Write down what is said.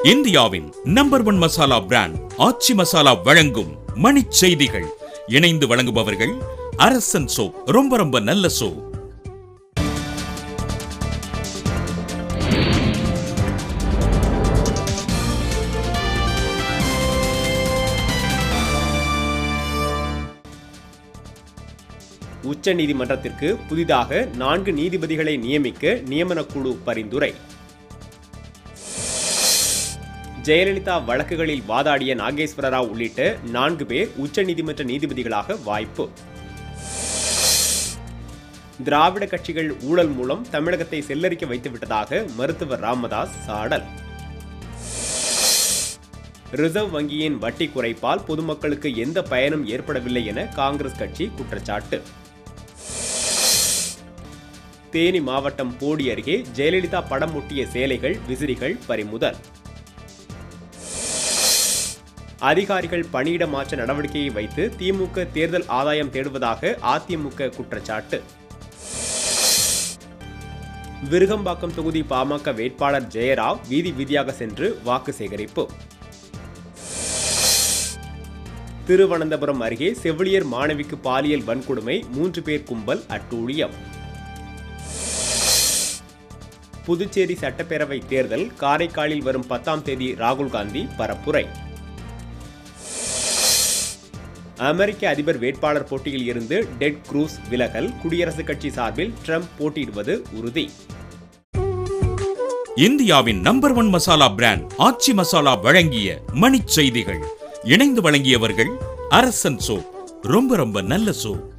இந்தியாவின் number one masala brand Aachi masala வழங்கும் மணிச் செய்திகள் இணைந்து வழங்குபவர்கள் அரசன் சோ ரொம்ப ரொம்ப நல்ல சோ உச்ச நீதிமன்றத்திற்கு புதிதாக நான்கு நீதிபதிகளை நியமிக்க நியமனக்குழு பரிந்துரை ஜெயலலிதா வழக்குகளில் வாதாடிய நாகேஸ்வர ராவ் உள்ளிட்ட நான்கு பேர் உச்சநீதிமன்ற நீதிபதிகளாக வாய்ப்பு திராவிட கட்சிகள் ஊழல் மூலம் தமிழகத்தை செல்லரிக்க வைத்துவிட்டதாக மருத்துவர் ராமதாஸ் சாடல் ரிசர்வ் வங்கியின் வட்டி குறைப்பால் பொதுமக்களுக்கு எந்த பயனும் ஏற்படவில்லை என காங்கிரஸ் கட்சி குற்றச்சாட்டு தேனி மாவட்டம் போடி அருகே ஜெயலலிதா படம் ஒட்டிய சேலைகள் விசிறிகள் பறிமுதல் அதிகாரிகள் பணியிட மாற்ற நடவடிக்கையை வைத்து திமுக தேர்தல் ஆதாயம் தேடுவதாக அதிமுக குற்றச்சாட்டு விருகம்பாக்கம் தொகுதி பாமக வேட்பாளர் ஜெயராவ் வீதி வீதியாக சென்று வாக்கு சேகரிப்பு திருவனந்தபுரம் அருகே செவிலியர் மாணவிக்கு பாலியல் வன்கொடுமை மூன்று பேர் கும்பல் அட்டூழியம் புதுச்சேரி சட்டப்பேரவை தேர்தல் காரைக்காலில் வரும் பத்தாம் தேதி ராகுல் காந்தி பரப்புரை அமெரிக்க அதிபர் வேட்பாளர் போட்டியில் இருந்து டெட் குரூஸ் விலகல் குடியரசுக் கட்சி சார்பில் ட்ரம்ப் போட்டியிடுவது உறுதி இந்தியாவின் number one masala brand Aachi masala வழங்கிய மணிச் செய்திகள் இணைந்து வழங்கியவர்கள் அரசன் சோ ரொம்ப ரொம்ப நல்ல சோ